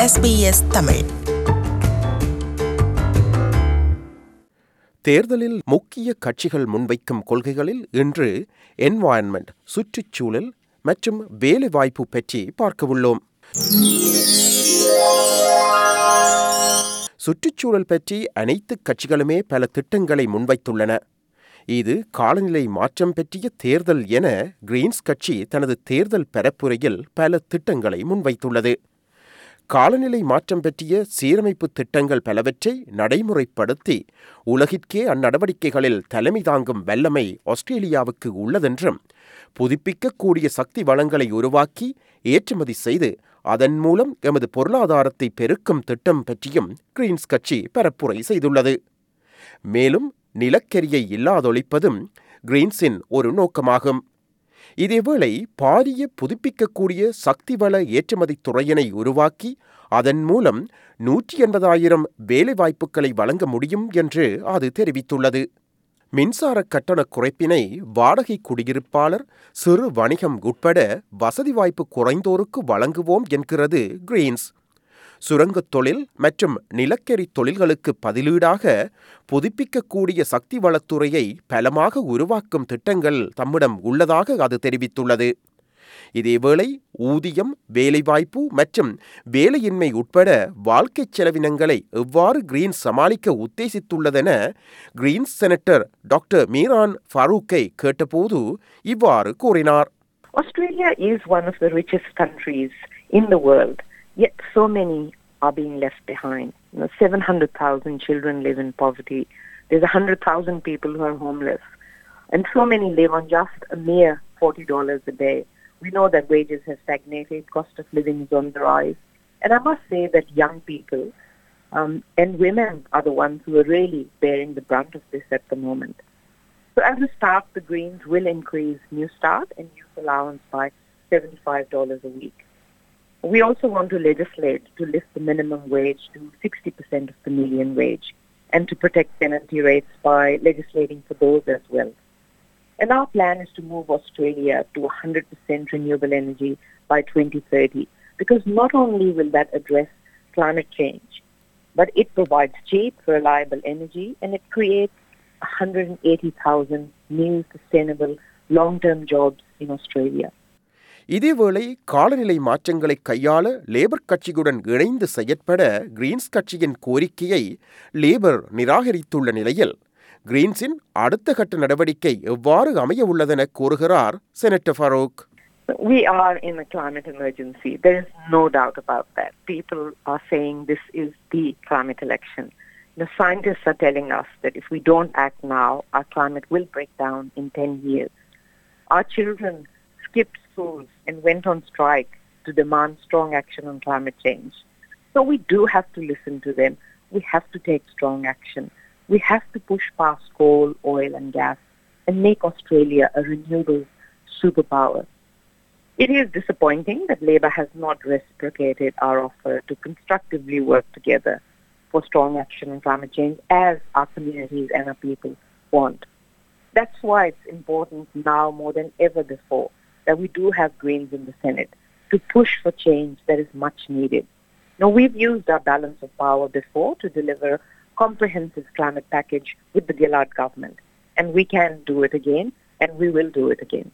SBS Tamil தேர்தலில் முக்கிய கட்சிகள் முன்வைக்கும் கொள்கைகளில் இன்று என்வாயன்மெண்ட் சுற்றுச்சூழல் மற்றும் வேலைவாய்ப்பு பற்றி பார்க்கவுள்ளோம் சுற்றுச்சூழல் பற்றி அனைத்து கட்சிகளுமே பல திட்டங்களை முன்வைத்துள்ளன இது காலநிலை மாற்றம் பற்றிய தேர்தல் என கிரீன்ஸ் கட்சி தனது தேர்தல் பரப்புரையில் பல திட்டங்களை முன்வைத்துள்ளது காலநிலை மாற்றம் பற்றிய சீரமைப்பு திட்டங்கள் பலவற்றை நடைமுறைப்படுத்தி உலகிற்கே அந்நடவடிக்கைகளில் தலைமை தாங்கும் வல்லமை ஆஸ்திரேலியாவுக்கு உள்ளதென்றும் புதுப்பிக்கக்கூடிய சக்தி வளங்களை உருவாக்கி ஏற்றுமதி செய்து அதன் மூலம் எமது பொருளாதாரத்தை பெருக்கும் திட்டம் பற்றியும் கிரீன்ஸ் கட்சி பரப்புரை செய்துள்ளது மேலும் நிலக்கரியை இல்லாதொழிப்பதும் கிரீன்ஸின் ஒரு நோக்கமாகும் இதேவேளை பாரிய புதுப்பிக்கக்கூடிய சக்தி வள ஏற்றுமதி துறையினை உருவாக்கி அதன் மூலம் நூற்றி எண்பதாயிரம் வேலைவாய்ப்புகளை வழங்க முடியும் என்று அது தெரிவித்துள்ளது மின்சார கட்டண குறைப்பினை வாடகை குடியிருப்பாளர் சிறு வணிகம் உட்பட வசதி வாய்ப்பு குறைந்தோருக்கு வழங்குவோம் என்கிறது கிரீன்ஸ் சுரங்கத் தொழில் மற்றும் நிலக்கரி தொழில்களுக்கு பதிலீடாக புதுப்பிக்கக்கூடிய சக்தி வளத்துறையை பலமாக உருவாக்கும் திட்டங்கள் தம்மிடம் உள்ளதாக அது தெரிவித்துள்ளது இதேவேளை ஊதியம் வேலைவாய்ப்பு மற்றும் வேலையின்மை உட்பட வாழ்க்கைச் செலவினங்களை எவ்வாறு கிரீன்ஸ் சமாளிக்க உத்தேசித்துள்ளதென கிரீன்ஸ் செனட்டர் டாக்டர் மீரான் ஃபரூக்கை கேட்டபோது இவ்வாறு கூறினார் Australia is one of the richest countries in the world, yet so many are being left behind. You know, 700,000 children live in poverty. There's 100,000 people who are homeless. And so many live on just a mere $40 a day. We know that wages have stagnated, cost of living is on the rise. And I must say that young people um, and women are the ones who are really bearing the brunt of this at the moment. So as a start, the Greens will increase New Start and youth allowance by $75 a week. We also want to legislate to lift the minimum wage to 60% of the median wage and to protect penalty rates by legislating for those as well. And our plan is to move Australia to 100% renewable energy by 2030 because not only will that address climate change, but it provides cheap, reliable energy and it creates 180,000 new sustainable long-term jobs in Australia. இதேவேளை காலநிலை மாற்றங்களை கையாள labour கட்சியுடன் இணைந்து செயற்பட Green's கட்சியின் கோரிக்கையை labour நிராகரித்துள்ள நிலையில் கிரீன்ஸின் அடுத்த கட்ட நடவடிக்கை எவ்வாறு அமைய உள்ளதென கூறுகிறார் senator Faruqi We are in a climate emergency. There is no doubt about that. People are saying this is the climate election. The scientists are telling us that if we don't act now, our climate will break down in 10 years. Our children skipped schools and went on strike to demand strong action on climate change. So we do have to listen to them. We have to take strong action. We have to push past coal, oil and gas and make Australia a renewable superpower. It is disappointing that Labour has not reciprocated our offer to constructively work together for strong action on climate change as our communities and our people want. That's why it's important now more than ever before that we do have Greens in the Senate to push for change that is much needed. Now, we've used our balance of power before to deliver a comprehensive climate package with the Gillard government, and we can do it again, and we will do it again.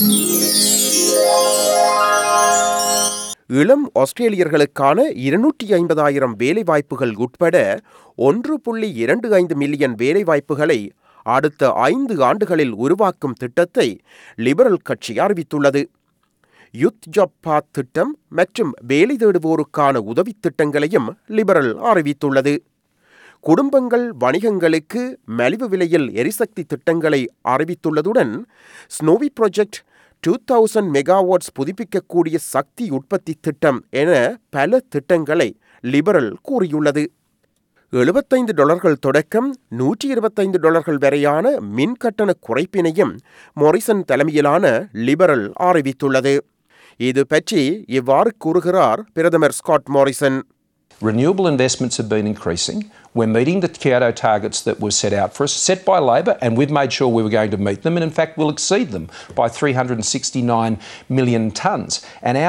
இளம் ஆஸ்திரேலியர்களுக்கான இருநூற்றி ஐம்பதாயிரம் வேலைவாய்ப்புகள் உட்பட ஒன்று புள்ளி இரண்டு ஐந்து million வேலைவாய்ப்புகளை அடுத்த ஐந்து ஆண்டுகளில் உருவாக்கும் திட்டத்தை லிபரல் கட்சி அறிவித்துள்ளது யுத் ஜாப் பாத் திட்டம் மற்றும் வேலை தேடுவோருக்கான உதவித் திட்டங்களையும் லிபரல் அறிவித்துள்ளது குடும்பங்கள் வணிகங்களுக்கு மலிவு விலையில் எரிசக்தி திட்டங்களை அறிவித்துள்ளதுடன் Snowy project two thousand megawatts புதுப்பிக்கக்கூடிய சக்தி உற்பத்தி திட்டம் என பல திட்டங்களை லிபரல் கூறியுள்ளது எழுபத்தைந்து டாலர்கள் தொடக்கம் நூற்றி இருபத்தைந்து டாலர்கள் வரையான மின் கட்டண குறைப்பினையும் மொரிசன் தலைமையிலான லிபரல் அறிவித்துள்ளது இது பற்றி இவ்வாறு கூறுகிறார் பிரதமர் Scott Morrison Renewable investments have been increasing. We're meeting the Kyoto targets that were set out for us, set by Labor, and we've made sure we were going to meet them, and in fact, we'll exceed them by 369 million tonnes. And our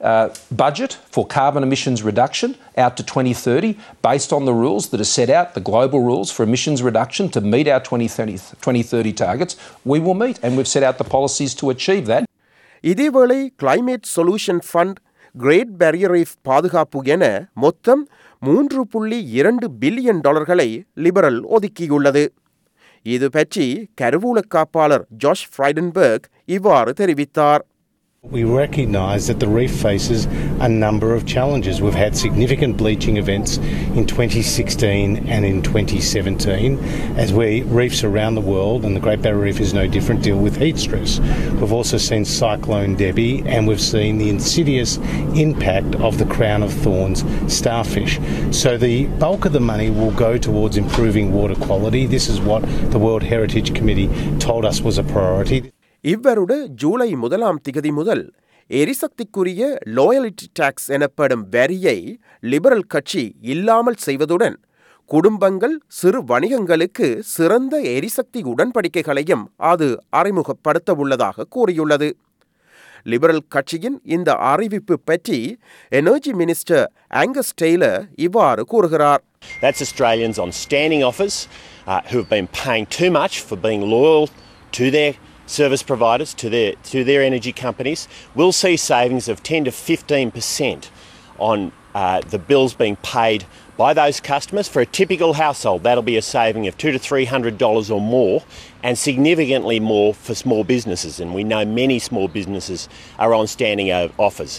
uh, budget for carbon emissions reduction out to 2030 based on the rules that are set out, the global rules for emissions reduction to meet our 2030, 2030 targets, we will meet. And we've set out the policies to achieve that. இதேவேளை climate solution fund great barrier reef பாதுகாப்பு என மொத்தம் மூன்று புள்ளி இரண்டு billion டாலர்களை liberal ஒதுக்கியுள்ளது இது பற்றி கருவூல காப்பாளர் ஜாஷ் ஃப்ரைடன்பர்க் இவ்வாறு தெரிவித்தார் We recognise that the reef faces a number of challenges. We've had significant bleaching events in 2016 and in 2017 as we reefs around the world, and the Great Barrier Reef is no different, deal with heat stress. We've also seen Cyclone Debbie and we've seen the insidious impact of the crown of thorns starfish. So the bulk of the money will go towards improving water quality. This is what the World Heritage Committee told us was a priority. இவ்வருட July முதலாம் திகதி முதல் எரிசக்திக்குரிய லோயலிட்டி tax எனப்படும் வரியை liberal கட்சி இல்லாமல் செய்வதுடன் குடும்பங்கள் சிறு வணிகங்களுக்கு சிறந்த எரிசக்தி உடன்படிக்கைகளையும் அது அறிமுகப்படுத்த உள்ளதாக கூறியுள்ளது லிபரல் கட்சியின் இந்த அறிவிப்பு பற்றி எனர்ஜி மினிஸ்டர் ஆங்கஸ் டெய்லர் இவ்வாறு கூறுகிறார் That's Australians on standing offers uh, who have been paying too much for being loyal to their service providers, to their, to their energy companies. We'll see savings of 10 to 15% on uh, the bills being paid by those customers. For a typical household, that'll be a saving of two to three hundred dollars or more, and significantly more for small businesses. And we know many small businesses are on standing o- offers.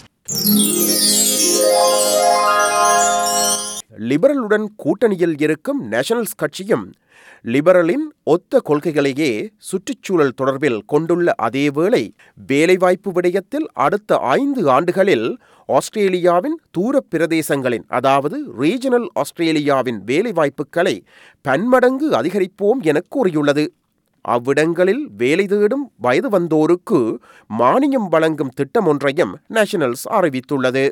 லிபரலுடன் கூட்டணியில் இருக்கும் nationals கட்சியும் லிபரலின் ஒத்த கொள்கைகளையே சுற்றுச்சூழல் தொடர்பில் கொண்டுள்ள அதேவேளை வேலைவாய்ப்பு விடயத்தில் அடுத்த ஐந்து ஆண்டுகளில் ஆஸ்திரேலியாவின் தூர பிரதேசங்களின் அதாவது ரீஜனல் ஆஸ்திரேலியாவின் வேலைவாய்ப்புகளை பன்மடங்கு அதிகரிப்போம் என கூறியுள்ளது அவ்விடங்களில் வேலை தேடும் வயது வந்தோருக்கு மானியம் வழங்கும் திட்டம் ஒன்றையும் நேஷனல்ஸ் அறிவித்துள்ளது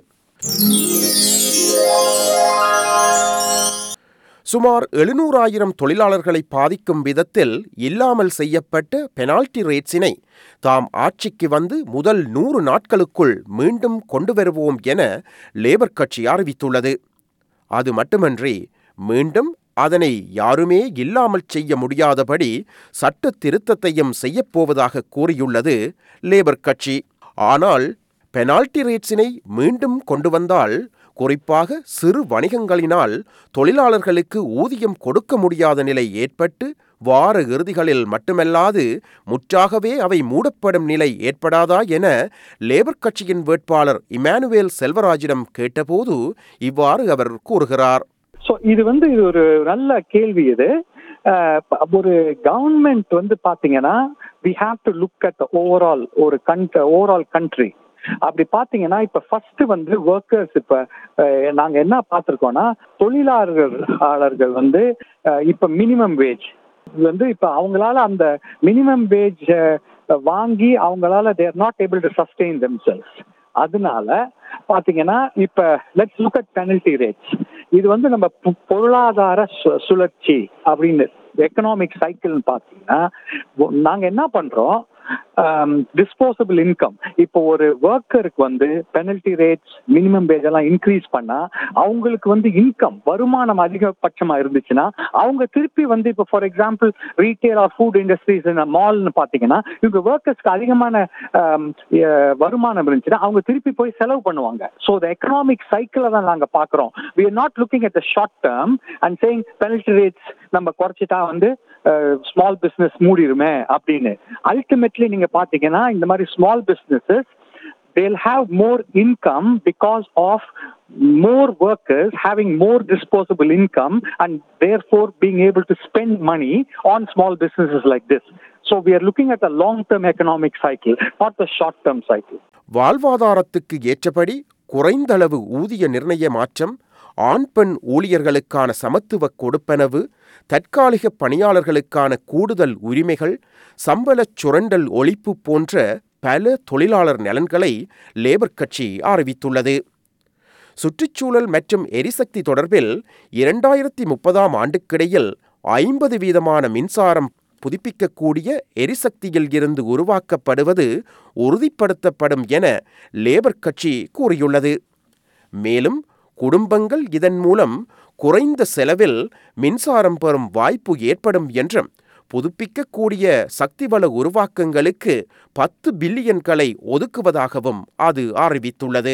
சுமார் எழுநூறாயிரம் தொழிலாளர்களை பாதிக்கும் விதத்தில் இல்லாமல் செய்யப்பட்ட பெனால்டி ரேட்ஸினை தாம் ஆட்சிக்கு வந்து முதல் நூறு நாட்களுக்குள் மீண்டும் கொண்டு வருவோம் என லேபர் கட்சி அறிவித்துள்ளது அது மட்டுமன்றி மீண்டும் அதனை யாருமே இல்லாமல் செய்ய முடியாதபடி சட்ட திருத்தத்தையும் செய்யப்போவதாக கூறியுள்ளது லேபர் கட்சி ஆனால் பெனால்டி ரேட்ஸினை மீண்டும் கொண்டு வந்தால் குறிப்பாக சிறு வணிகங்களினால் தொழிலாளர்களுக்கு ஊதியம் கொடுக்க முடியாத நிலை ஏற்பட்டு வார இறுதிகளில் மட்டுமல்லாது முற்றாகவே அவை மூடப்படும் நிலை ஏற்படாதா என லேபர் கட்சியின் வேட்பாளர் இமானுவேல் செல்வராஜிடம் கேட்டபோது இவ்வாறு அவர் கூறுகிறார் ஸோ இது வந்து இது ஒரு நல்ல கேள்வி இது அஹ் ப- ஒரு கவர்மெண்ட் வந்து பாத்தீங்கன்னா we have to look at overall ஒரு கண்ட் ஓவரால் கண்ட்ரி அப்படி பாத்தீங்கன்னா இப்ப ஃபர்ஸ்ட் வந்து ஒர்க்கர்ஸ் இப்ப அஹ், நாங்க என்ன பார்த்திருக்கோம்னா தொழிலாளர்கள் வந்து அஹ், இப்ப மினிமம் வேஜ் வந்து இப்ப அவங்களால அந்த மினிமம் வேஜ் வாங்கி அவங்களால they're not able to sustain themselves அதனால பாத்தீங்கன்னா இப்ப let's look at penalty rates இது வந்து நம்ம பொ- பொருளாதார சு- சுழற்சி அப்படின்னு எக்கனாமிக் சைக்கிள்னு பார்த்தீங்கன்னா ஒ- நாங்க என்ன பண்றோம் டிஸ்போசபிள் இன்கம் இப்போ ஒரு ஒர்க்கருக்கு வந்து பெனல்டி ரேட்ஸ் மினிமம் வேஜ் எல்லாம் இன்க்ரீஸ் பண்ணா அவங்களுக்கு வந்து இன்கம் வருமானம் அதிகபட்சமா இருந்துச்சுன்னா அவங்க திருப்பி வந்து இப்போ for example retail or food industries மால்னு பாத்தீங்கன்னா இவங்க ஒர்க்கர்ஸ்க்கு அதிகமான ஆம், எ- வருமானம் இருந்துச்சுன்னா அவங்க திருப்பி போய் செலவு பண்ணுவாங்க ஸோ த எக்கனாமிக் சைக்கிளை தான் நாங்க பாக்குறோம் we are not looking at the short term and saying penalty rates நம்ம குறைச்சிட்டா வந்து ஸ்மால் பிசினஸ் மூடிருமே அப்படின்னு அல்டிமேட்லி நீங்க பாத்தீங்கன்னா இந்த மாதிரி small businesses they'll have more income because of more workers having more disposable income and therefore being able to spend money on small businesses like this. So we are looking at a long-term economic cycle, not the short-term cycle. வாழ்வாதாரத்துக்கு ஏற்றபடி குறைந்தளவு ஊதிய நிர்ணய மாற்றம் ஆண் பெண் ஊழியர்களுக்கான சமத்துவ கொடுப்பனவு தற்காலிக பணியாளர்களுக்கான கூடுதல் உரிமைகள் சம்பளச் சுரண்டல் ஒழிப்பு போன்ற பல தொழிலாளர் நலன்களை லேபர் கட்சி அறிவித்துள்ளது சுற்றுச்சூழல் மற்றும் எரிசக்தி தொடர்பில் இரண்டாயிரத்தி முப்பதாம் ஆண்டுக்கிடையில் ஐம்பது வீதமான மின்சாரம் புதுப்பிக்கக்கூடிய எரிசக்தியில் இருந்து உருவாக்கப்படுவது உறுதிப்படுத்தப்படும் என லேபர் கட்சி கூறியுள்ளது மேலும் குடும்பங்கள் இதன் மூலம் குறைந்த செலவில் மின்சாரம் பெறும் வாய்ப்பு ஏற்படும் என்றும் புதுப்பிக்கக்கூடிய சக்திவள உருவாக்கங்களுக்கு பத்து பில்லியன்களை ஒதுக்குவதாகவும் அது அறிவித்துள்ளது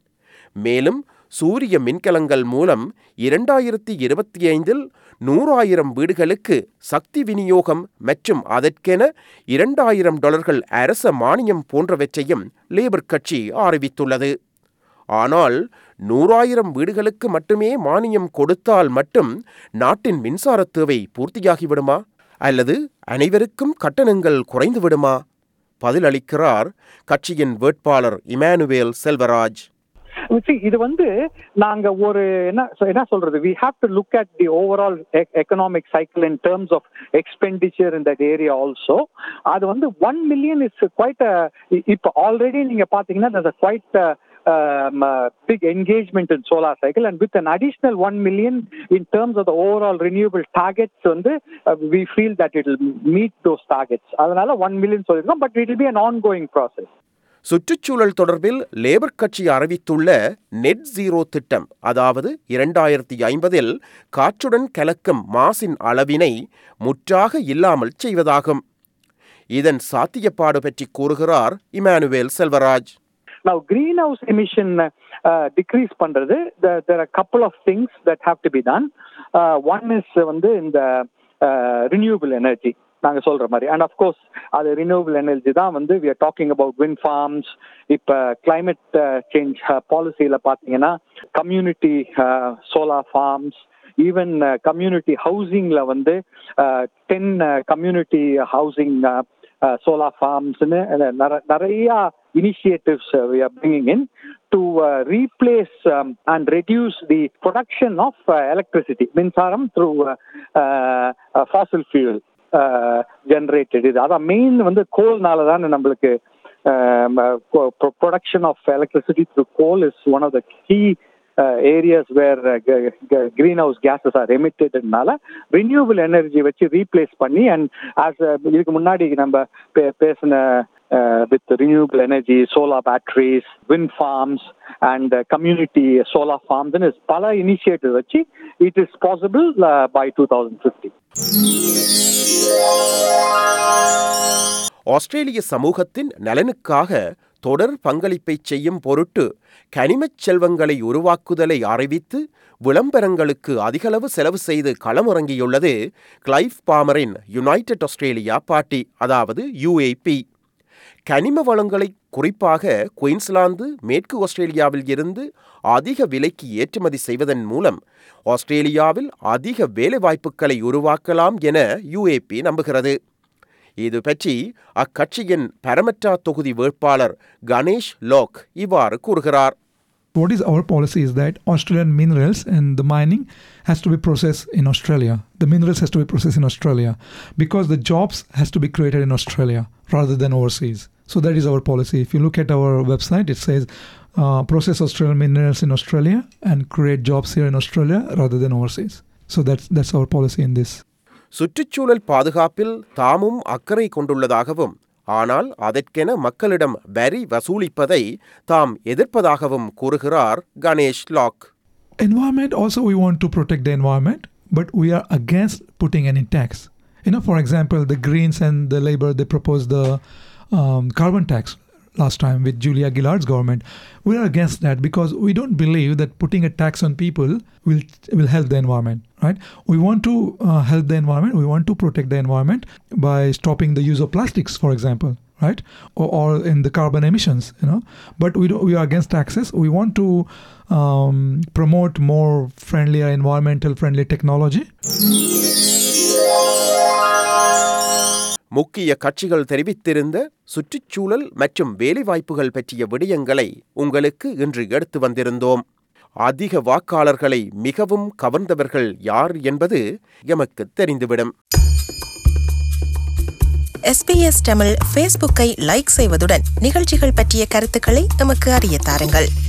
மேலும் சூரிய மின்கலங்கள் மூலம் இரண்டாயிரத்தி இருபத்தி ஐந்தில் நூறாயிரம் வீடுகளுக்கு சக்தி விநியோகம் மற்றும் அதற்கென இரண்டாயிரம் டாலர்கள் அரச மானியம் போன்றவற்றையும் லேபர் கட்சி அறிவித்துள்ளது ஆனால் நூறாயிரம் வீடுகளுக்கு மட்டுமே மானியம் கொடுத்தால் மட்டும் நாட்டின் மின்சார தேவை பூர்த்தியாகிவிடுமா அல்லது அனைவருக்கும் கட்டணங்கள் குறைந்து விடுமா பதிலளிக்கிறார் கட்சியின் வேட்பாளர் இமானுவேல் செல்வராஜ் See, இது வந்து நாங்க ஒரு என்ன என்ன சொல்றது we have to look at the overall e- economic cycle in terms of expenditure in that area also அது வந்து ஒன் மில்லியன் இஸ் குவைட் இப்போ ஆல்ரெடி நீங்க பாத்தீங்கன்னா there's a quite a, um, uh, big engagement in solar cycle and with an additional 1 million in terms of the overall renewable targets வந்து uh, we feel that it will meet those targets அதனால 1 million சொல்லிருக்கோம் but it will be an ongoing process சுற்றுச்சூழல் தொடர்பில் labour கட்சி அறிவித்துள்ள net zero திட்டம் அதாவது இரண்டாயிரத்தி ஐம்பதில் காற்றுடன் கலக்கும் மாசின் அளவினை முற்றாக இல்லாமல் செய்வதாகும் இதன் சாத்தியப்பாடு பற்றி கூறுகிறார் Emmanuel Selvaraj Now, greenhouse emission uh, uh, decrease பண்றது there, there are a couple of things that have to be done. Uh, one is வந்து இந்த uh, renewable energy நாங்க சொல்ற மாதிரி அண்ட் அஃப்கோர்ஸ் அது ரினியூவபிள் எனர்ஜி தான் வந்து we are talking about wind farms இப்போ கிளைமேட் சேஞ்ச் பாலிசியில் பார்த்தீங்கன்னா community solar farms even community ஹவுசிங்ல வந்து டென் கம்யூனிட்டி ஹவுசிங் சோலார் ஃபார்ம்ஸ்னு நிறைய initiatives we are bringing in to uh, replace um, and reduce the production of uh, electricity, மின்சாரம் through uh, uh, uh, fossil fuel uh, generated. இது அதான் main வந்து கோல்னால தான் நம்மளுக்கு production of electricity through coal is one of the key areas where green house gases are எமிட்டட்னால renewable energy வச்சு replace பண்ணி அண்ட் ஆஸ் இதுக்கு முன்னாடி நம்ம பே- பேசின with renewable energy solar batteries wind farms and community solar ஃபார்ம்ஸ்னு பல இனிஷியேட்டிவ் வச்சு it is possible by two thousand fifty ஆஸ்திரேலிய சமூகத்தின் நலனுக்காக தொடர் பங்களிப்பை செய்யும் பொருட்டு கனிமச் செல்வங்களை உருவாக்குதலை அறிவித்து விளம்பரங்களுக்கு அதிகளவு செலவு செய்து களமிறங்கியுள்ளது கிளைவ் பாமரின் யுனைடெட் ஆஸ்திரேலியா பார்ட்டி அதாவது யுஏபி கனிம வளங்களை குறிப்பாக குயின்ஸ்லாந்து மேற்கு ஆஸ்திரேலியாவில் இருந்து அதிக விலைக்கு ஏற்றுமதி செய்வதன் மூலம் ஆஸ்திரேலியாவில் அதிக வேலைவாய்ப்புகளை உருவாக்கலாம் என யுஏபி நம்புகிறது இது பற்றி அக்கட்சியின் பரமட்டா தொகுதி வேட்பாளர் கணேஷ் லோக் இவ்வாறு கூறுகிறார் what is our policy is that Australian minerals and the mining has to be processed in Australia. The minerals has to be processed in Australia because the jobs has to be created in Australia rather than overseas. So that is our policy. If you look at our website, it says uh, process Australian minerals in Australia and create jobs here in Australia rather than overseas. So that's that's our policy in this. சுற்றுச்சூழல் பாதுகாப்பில் தாமும் அக்கறை கொண்டுள்ளதாகவும் ஆனால் அதற்கென மக்களிடம் வரி வசூலிப்பதை தாம் எதிர்ப்பதாகவும் கூறுகிறார் கணேஷ் லாக் environment also we want to protect the environment but we are against putting any tax you know for example the greens and the labor they proposed the um, carbon tax last time with julia gillard's government we are against that because we don't believe that putting a tax on people will will help the environment right we want to uh, help the environment we want to protect the environment by stopping the use of plastics for example right or, or in the carbon emissions you know but we don't we are against taxes we want to um, promote more friendlier environmental friendly technology முக்கிய கட்சிகள் தெரிவித்திருந்த சுற்றுச்சூழல் மற்றும் வேலைவாய்ப்புகள் பற்றிய விடயங்களை உங்களுக்கு இன்று எடுத்து வந்திருந்தோம் அதிக வாக்காளர்களை மிகவும் கவர்ந்தவர்கள் யார் என்பது எமக்கு தெரிந்துவிடும் எஸ்பிஎஸ் தமிழ் ஃபேஸ்புக்கை லைக் செய்வதுடன் நிகழ்ச்சிகள் பற்றிய கருத்துக்களை எமக்கு அறிய தாருங்கள்